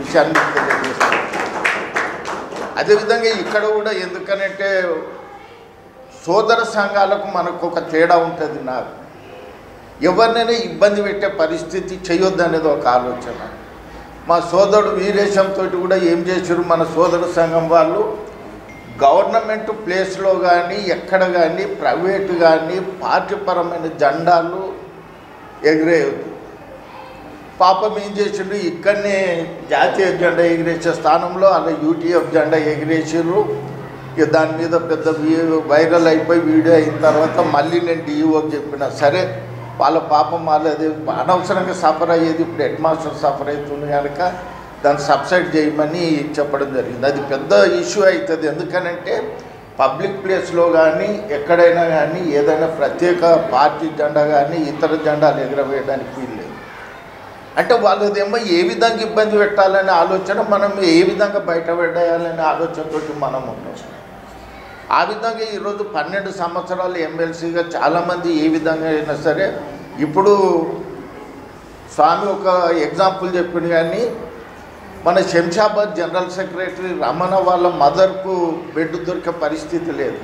విషయాన్ని మీకు తెలియజేస్తున్నాను అదేవిధంగా ఇక్కడ కూడా ఎందుకనంటే సోదర సంఘాలకు మనకు ఒక తేడా ఉంటుంది నాకు ఎవరినైనా ఇబ్బంది పెట్టే పరిస్థితి చేయొద్దు అనేది ఒక ఆలోచన మా సోదరుడు వీరేశంతో కూడా ఏం చేశారు మన సోదర సంఘం వాళ్ళు గవర్నమెంట్ ప్లేస్లో కానీ ఎక్కడ కానీ ప్రైవేట్ కానీ పార్టీపరమైన జెండాలు ఎగిరేయద్దు పాపం ఏం చేసిండు ఇక్కడనే జాతీయ జెండా ఎగిరేసే స్థానంలో అలా యూటీఎఫ్ జెండా ఎగిరేసారు ఇక దాని మీద పెద్ద వీ- వైరల్ అయిపోయి వీడియో అయిన తర్వాత మళ్ళీ నేను డిఈఓకి చెప్పిన సరే వాళ్ళ పాపం వాళ్ళది అనవసరంగా సఫర్ అయ్యేది ఇప్పుడు హెడ్ మాస్టర్ సఫర్ అవుతుంది కనుక దాన్ని సబ్సైడ్ చేయమని చెప్పడం జరిగింది అది పెద్ద ఇష్యూ అవుతుంది ఎందుకనంటే పబ్లిక్ ప్లేస్లో కానీ ఎక్కడైనా కానీ ఏదైనా ప్రత్యేక పార్టీ జెండా కానీ ఇతర జెండాలు ఎగరవేయడానికి వీల్లేదు అంటే వాళ్ళదేమో ఏ విధంగా ఇబ్బంది పెట్టాలనే ఆలోచన మనం ఏ విధంగా బయట పెట్టాలనే ఆలోచనతోటి మనం ఉన్నాం ఆ విధంగా ఈరోజు పన్నెండు సంవత్సరాలు ఎమ్మెల్సీగా చాలామంది ఏ విధంగా అయినా సరే ఇప్పుడు స్వామి ఒక ఎగ్జాంపుల్ చెప్పింది కానీ మన శంషాబాద్ జనరల్ సెక్రటరీ రమణ వాళ్ళ మదర్కు బెడ్ దొరికే పరిస్థితి లేదు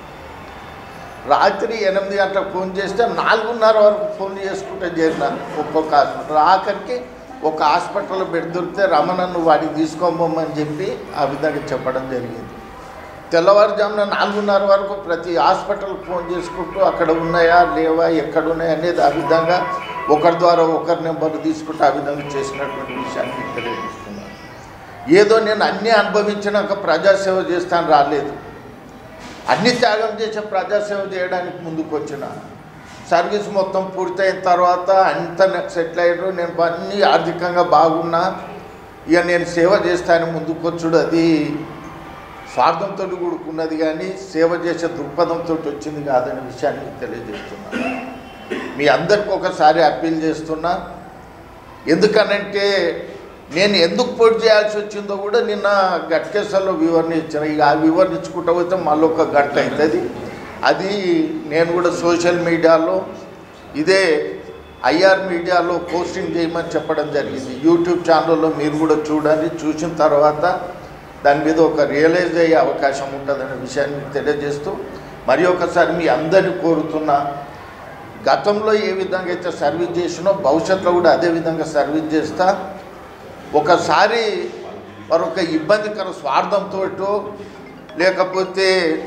రాత్రి ఎనిమిది గంటలకు ఫోన్ చేస్తే నాలుగున్నర వరకు ఫోన్ చేసుకుంటే చేరిన ఒక్కొక్క హాస్పిటల్ ఆఖరికి ఒక హాస్పిటల్లో బెడ్ దొరికితే రమణను వాడికి తీసుకోమని చెప్పి ఆ విధంగా చెప్పడం జరిగింది తెల్లవారుజామున నాలుగున్నర వరకు ప్రతి హాస్పిటల్కి ఫోన్ చేసుకుంటూ అక్కడ ఉన్నాయా లేవా ఎక్కడ ఉన్నాయా అనేది ఆ విధంగా ఒకరి ద్వారా ఒకరి నెంబర్ తీసుకుంటూ ఆ విధంగా చేసినటువంటి విషయాన్ని మీకు తెలియజేస్తున్నాను ఏదో నేను అన్నీ అనుభవించినాక ప్రజాసేవ చేస్తాను రాలేదు అన్ని త్యాగం చేసే ప్రజాసేవ చేయడానికి ముందుకు వచ్చిన సర్వీస్ మొత్తం పూర్తయిన తర్వాత అంత నాకు సెటిల్ అయ్యారు నేను అన్ని ఆర్థికంగా బాగున్నా ఇక నేను సేవ చేస్తాను ముందుకు వచ్చుడు అది స్వార్థంతో కూడుకున్నది కానీ సేవ చేసే దృక్పథంతో వచ్చింది కాదనే విషయాన్ని మీకు తెలియజేస్తున్నాను మీ అందరికి ఒకసారి అప్పీల్ చేస్తున్నా ఎందుకనంటే నేను ఎందుకు పోటీ చేయాల్సి వచ్చిందో కూడా నిన్న గట్కేశ్వర్లో వివరణ ఇచ్చిన ఇక ఆ వివరణ ఇచ్చుకుంటూ పోతే మళ్ళీ ఒక గంట అవుతుంది అది నేను కూడా సోషల్ మీడియాలో ఇదే ఐఆర్ మీడియాలో పోస్టింగ్ చేయమని చెప్పడం జరిగింది యూట్యూబ్ ఛానల్లో మీరు కూడా చూడండి చూసిన తర్వాత దాని మీద ఒక రియలైజ్ అయ్యే అవకాశం ఉంటుందనే విషయాన్ని మీకు తెలియజేస్తూ మరి ఒకసారి మీ అందరినీ కోరుతున్నా గతంలో ఏ విధంగా అయితే సర్వీస్ చేసినో భవిష్యత్తులో కూడా అదే విధంగా సర్వీస్ చేస్తా ఒకసారి మరొక ఇబ్బందికర స్వార్థంతో లేకపోతే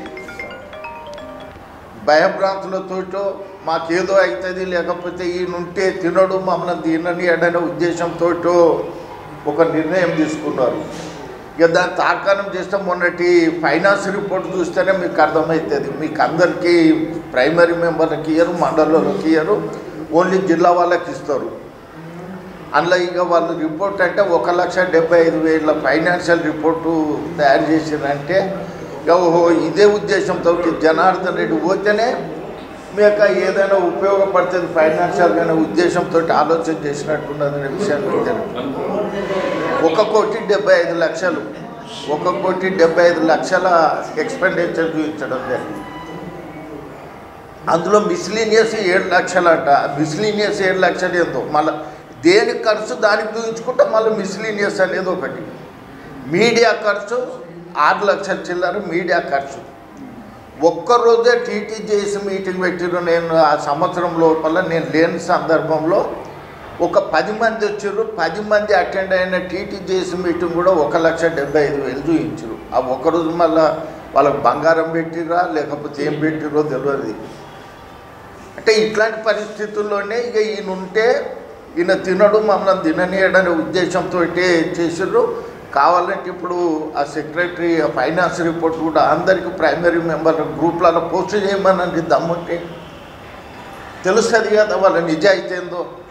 భయభ్రాంతులతోటో మాకేదో అవుతుంది లేకపోతే ఈయనుంటే తినడు మమ్మల్ని తినని అనే ఉద్దేశంతో ఒక నిర్ణయం తీసుకున్నారు ఇక దాన్ని తార్కాణం చేస్తే మొన్నటి ఫైనాన్స్ రిపోర్ట్ చూస్తేనే మీకు అర్థమవుతుంది మీకు అందరికీ ప్రైమరీ మెంబర్లకి ఇయ్యరు మండలంలోకి ఇయ్యరు ఓన్లీ జిల్లా వాళ్ళకి ఇస్తారు అందులో ఇక వాళ్ళు రిపోర్ట్ అంటే ఒక లక్ష డెబ్బై ఐదు వేల ఫైనాన్షియల్ రిపోర్టు తయారు చేసిరంటే ఇక ఓహో ఇదే ఉద్దేశంతో జనార్దన్ రెడ్డి పోతేనే మీకు ఏదైనా ఉపయోగపడుతుంది ఫైనాన్షియల్గా అనే ఉద్దేశంతో ఆలోచన చేసినట్టున్నదనే విషయాన్ని మీకు తెలుపు ఒక కోటి డెబ్బై ఐదు లక్షలు ఒక కోటి డెబ్బై ఐదు లక్షల ఎక్స్పెండిచర్ చూపించడం జరిగింది అందులో మిస్లీనియస్ ఏడు లక్షలు అంట మిస్లీనియస్ ఏడు లక్షలు ఏందో మళ్ళీ దేని ఖర్చు దానికి చూపించుకుంటే మళ్ళీ మిస్లీనియస్ అనేది ఒకటి మీడియా ఖర్చు ఆరు లక్షల చిల్లర మీడియా ఖర్చు ఒక్కరోజే టీటీ చేసి మీటింగ్ పెట్టిరు నేను ఆ సంవత్సరం లోపల నేను లేని సందర్భంలో ఒక పది మంది వచ్చారు పది మంది అటెండ్ అయిన టీటీ చేసి మీటింగ్ కూడా ఒక లక్ష డెబ్బై ఐదు వేలు చూపించారు ఆ ఒక్కరోజు మళ్ళా వాళ్ళకి బంగారం పెట్టిరా లేకపోతే ఏం పెట్టిరో తెలియదు అంటే ఇట్లాంటి పరిస్థితుల్లోనే ఇక ఈయన ఉంటే ఈయన తినడు మమ్మల్ని తిననీయడనే ఉద్దేశంతో చేసారు కావాలంటే ఇప్పుడు ఆ సెక్రటరీ ఆ ఫైనాన్స్ రిపోర్ట్ కూడా అందరికీ ప్రైమరీ మెంబర్ గ్రూప్లలో పోస్ట్ చేయమనండి దమ్ముంటే తెలుస్తుంది కదా వాళ్ళ నిజాయితీ ఏందో